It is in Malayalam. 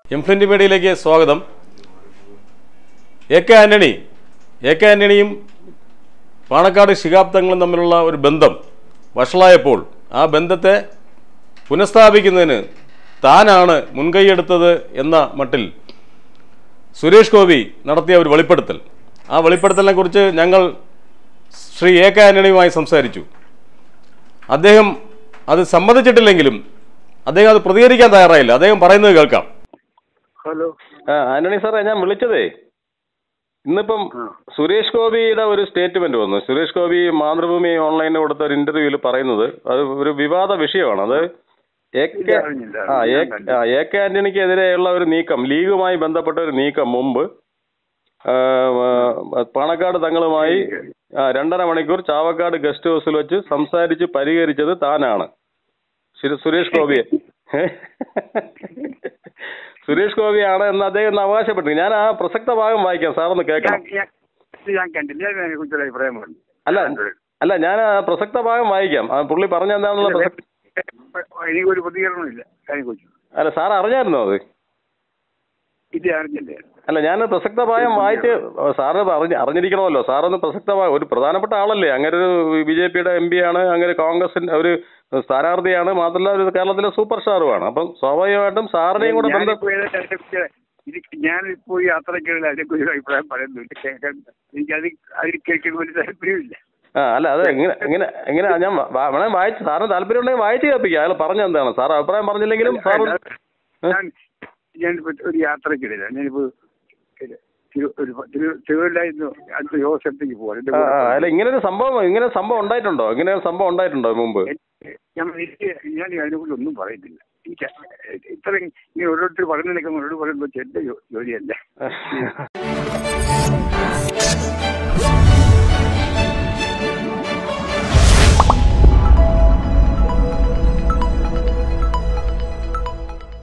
ഇൻഫ്ലുവൻ്റ് മീഡിയയിലേക്ക് സ്വാഗതം A K Antony A K ആന്റണിയും പാണക്കാട് ശിഹാബ് തങ്ങളും തമ്മിലുള്ള ഒരു ബന്ധം വഷളായപ്പോൾ ആ ബന്ധത്തെ പുനഃസ്ഥാപിക്കുന്നതിന് താനാണ് മുൻകൈയെടുത്തത് എന്ന മട്ടിൽ സുരേഷ് ഗോപി നടത്തിയ ഒരു വെളിപ്പെടുത്തൽ ആ വെളിപ്പെടുത്തലിനെ കുറിച്ച് ഞങ്ങൾ ശ്രീ എ കെ ആന്റണിയുമായി സംസാരിച്ചു അദ്ദേഹം അത് സമ്മതിച്ചിട്ടില്ലെങ്കിലും അദ്ദേഹം അത് പ്രതികരിക്കാൻ തയ്യാറായില്ല അദ്ദേഹം പറയുന്നത് കേൾക്കാം ഹലോ ആ, ആന്റണി സാറേ ഞാൻ വിളിച്ചതേ ഇന്നിപ്പം ആ. സുരേഷ് ഗോപിയുടെ ഒരു സ്റ്റേറ്റ്മെന്റ് വന്നു സുരേഷ് ഗോപി മാതൃഭൂമി ഓൺലൈനിൽ കൊടുത്ത ഒരു ഇന്റർവ്യൂവിൽ പറയുന്നത് അത് ഒരു വിവാദ വിഷയമാണ് അത് എ കെ ഇല്ല, അറിഞ്ഞില്ല. ആ എ ഞാൻ കണ്ടില്ല. ആ, എ കെ ആന്റണിക്കെതിരെയുള്ള ഒരു നീക്കം ലീഗുമായി ബന്ധപ്പെട്ട ഒരു നീക്കം മുമ്പ് ആ, ആ, പാണക്കാട് തങ്ങളുമായി ആ, രണ്ടര മണിക്കൂർ ചാവക്കാട് ഗസ്റ്റ് ഹൗസിൽ വെച്ച് സംസാരിച്ച് പരിഹരിച്ചത് താനാണ് ശരി- സുരേഷ് ഗോപിയെ സുരേഷ് ഗോപിയാണ് എന്ന് അദ്ദേഹം ഇന്ന് അവകാശപ്പെട്ടു ഞാൻ ആ പ്രസക്ത ഭാഗം വായിക്കാം സാറൊന്ന് കേൾക്കണം ഞാൻ- ഞാൻ- ഇത് ഞാൻ കണ്ടില്ല ഞാൻ അതിനെ കുറിച്ചൊരു അഭിപ്രായം പറഞ്ഞു അല്ല അല്ല ഞാൻ ആ പ്രസക്ത ഭാഗം വായിക്കാം ആ പുള്ളി പറഞ്ഞ എന്താണെന്നുള്ള പ്രസക്ത എനിക്കൊരു പ്രതികരണമില്ല അതിനെ കുറിച്ച് അല്ല സാർ അറിഞ്ഞായിരുന്നോ അത് ഇത് അറിഞ്ഞില്ലേ അല്ല ഞാൻ പ്രസക്ത ഭാഗം വായിച്ച് സാറ് അറിഞ്ഞ് അറിഞ്ഞിരിക്കണമല്ലോ സാറൊന്ന് പ്രസക്ത ഭാഗം ഒരു പ്രധാനപ്പെട്ട ആളല്ലേ അങ്ങനെ ഒരു ബി ജെ പിയുടെ എം പി ആണ് അങ്ങനെ കോൺഗ്രസിന്റെ ഒരു സ്ഥാനാർത്ഥിയാണ് മാത്രമല്ല ഒരു കേരളത്തിലെ സൂപ്പർ സ്റ്റാറുമാണ് അപ്പം സ്വാഭാവികമായിട്ടും സാറിനെയും കൂടെ ബന്ധം ഞാനിപ്പോ ഏതാ അതിനെക്കുറിച്ച് ഇത് ഞാനിപ്പോ ഈ യാത്രക്കിടയിൽ അതിനെക്കുറിച്ച് ഒരു അഭിപ്രായം പറയുന്നില്ല കേൾക്കാൻ എനിക്ക് അത് അതിൽ കേൾക്കാൻ വലിയ താല്പര്യമില്ല ആ അല്ല അത് എങ്ങനെ എങ്ങനെ എങ്ങനെ ഞാൻ വാ- വാ- വേണേ വായിച്ച് സാറിന് താല്പര്യം ഉണ്ടെങ്കിൽ വായിച്ച് കേൾപ്പിക്കാം അയാൾ പറഞ്ഞ എന്താണ് സാർ അഭിപ്രായം പറഞ്ഞില്ലെങ്കിലും സാർ ഞാൻ ഞാനിപ്പോ ഒരു യാത്രക്കിടയിലാണ് ഞാനിപ്പോ തിരു- ഒരു തിരു- തിരുവല്ലായിരുന്നു അടുത്ത യോഗസ്ഥലത്തേക്ക് പോകാൻ എന്റെ ആ, കൂടെ ആ, അല്ല ഇങ്ങനെ ഒരു സംഭവം ഇങ്ങനെ ഒരു സംഭവം ഉണ്ടായിട്ടുണ്ടോ ഇങ്ങനെ ഒരു സംഭവം ഉണ്ടായിട്ടുണ്ടോ മുമ്പ് എനിക്ക് ഞാൻ എനിക്ക് ഞാൻ അതിനെക്കുറിച്ച് ഒന്നും പറയുന്നില്ല എനിക്ക് ഇത്രയും ഇങ്ങനെ ഓരോരുത്തർ പറഞ്ഞു നിൽക്കുന്ന ഓരോട് പറയുമ്പോൾ എന്റെ ജോ- ജോലിയല്ല